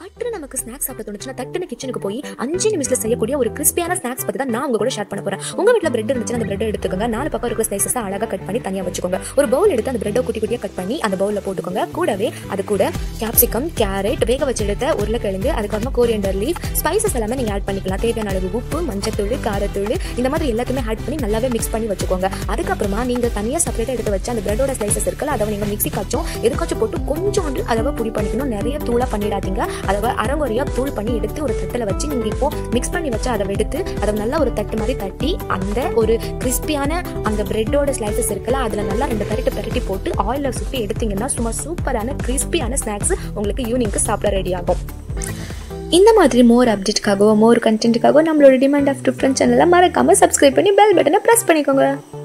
சட்டுன்னு நமக்கு ஸ்நாக்ஸ் சாப்பிட தோணுச்சுன்னா டக்குன்னு கிச்சனுக்கு போய் அஞ்சு நிமிஷத்துல செய்யக்கூடிய ஒரு கிறிஸ்பியான ஸ்நாக்ஸ் பத்தி தான் நான் உங்க கூட ஷேர் பண்ண போறேன் உங்க வீட்ல பிரெட் இருந்துச்சுன்னா அந்த பிரெட் எடுத்துக்கோங்க நாலு பக்கம் இருக்கிற ஸ்லைசஸ் அழகா கட் பண்ணி தனியா வச்சுக்கோங்க ஒரு பவுல் எடுத்து அந்த பிரெட்டை குட்டி குட்டியா கட் பண்ணி அந்த பவுல்ல போட்டுக்கோங்க கூடவே அது கூட கேப்சிகம் கேரட் வேக வச்சு எடுத்த உருளைக்கிழங்கு அதுக்கப்புறமா கோரியண்டர் லீஃப் ஸ்பைசஸ் எல்லாமே நீங்க ஆட் பண்ணிக்கலாம் தேவையான அளவு உப்பு மஞ்சத்தூள் காரத்தூள் இந்த மாதிரி எல்லாத்தையுமே ஆட் பண்ணி நல்லாவே மிக்ஸ் பண்ணி வச்சுக்கோங்க அதுக்கப்புறமா நீங்க தனியா செப்பரேட்டா எடுத்து வச்சு அந்த பிரெட்டோட ஸ்லைசஸ் இருக்குல்ல அதை நீங்க மிக்ஸி காய்ச்சும் எதுக்காச்சும் போட்டு கொஞ்சோண்டு அளவு பொடி பண்ணிக்கணும் நிறைய தூளா பண்ணிடாதீங்க அதை அரைங்குறையா தூள் பண்ணி எடுத்து ஒரு தட்டில் வச்சு நீங்க இப்போ மிக்ஸ் பண்ணி வச்சு அதை எடுத்து அதை நல்லா ஒரு தட்டு மாதிரி தட்டி அந்த ஒரு கிறிஸ்பியான அந்த பிரெட்டோட ஸ்லைசஸ் இருக்குல்ல அதுல நல்லா ரெண்டு பரட்டு பரட்டி போட்டு ஆயில சுற்றி எடுத்தீங்கன்னா சும்மா சூப்பரான கிறிஸ்பியான ஸ்நாக்ஸ் உங்களுக்கு ஈவினிங்க்கு சாப்பிட ரெடி ஆகும் இந்த மாதிரி மோர் அப்டேட்காகவோ மோர் கண்டென்ட்டுக்காகவோ நம்மளோட டிமாண்ட் ஆஃப் டிஃப்ரெண்ட் சேனலை மறக்காம சப்ஸ்கிரைப் பண்ணி பெல் பட்டனை ப்ரெஸ் பண்ணிக்கோங்க